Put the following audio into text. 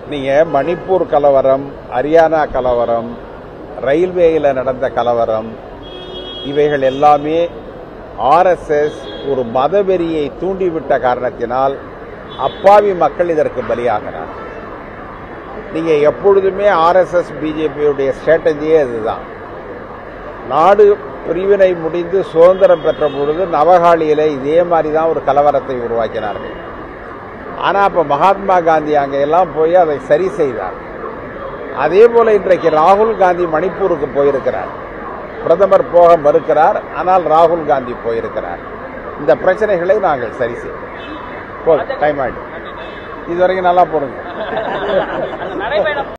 நீங்க மணிப்பூர் கலவரம் ஹரியானா கலவரம் ரயில்வேயில் நடந்த கலவரம் இவைகள் எல்லாமே ஆர்எஸ்எஸ் ஒரு மதவெறியை தூண்டிவிட்ட காரணத்தினால் அப்பாவி மக்கள் இதற்கு பலியாகிறார் நீங்க எப்பொழுதுமே ஆர்எஸ்எஸ் பிஜேபியுடைய ஸ்ட்ராட்டஜியே அதுதான் நாடு பிரிவினை முடிந்து சுதந்திரம் பெற்ற பொழுது நவகாளியில இதே மாதிரி தான் ஒரு கலவரத்தை உருவாக்கினார்கள் ஆனா அப்ப மகாத்மா காந்தி அங்க எல்லாம் போய் அதை சரி செய்தார் அதே போல இன்றைக்கு ராகுல் காந்தி மணிப்பூருக்கு போயிருக்கிறார் பிரதமர் போக மறுக்கிறார் ஆனால் ராகுல் காந்தி போயிருக்கிறார் இந்த பிரச்சனைகளை நாங்கள் சரி செய்வோம் போதும் டைம் ஆயிடும் இதுவரைக்கும் நல்லா போடுங்க அந்த நடைபயணம்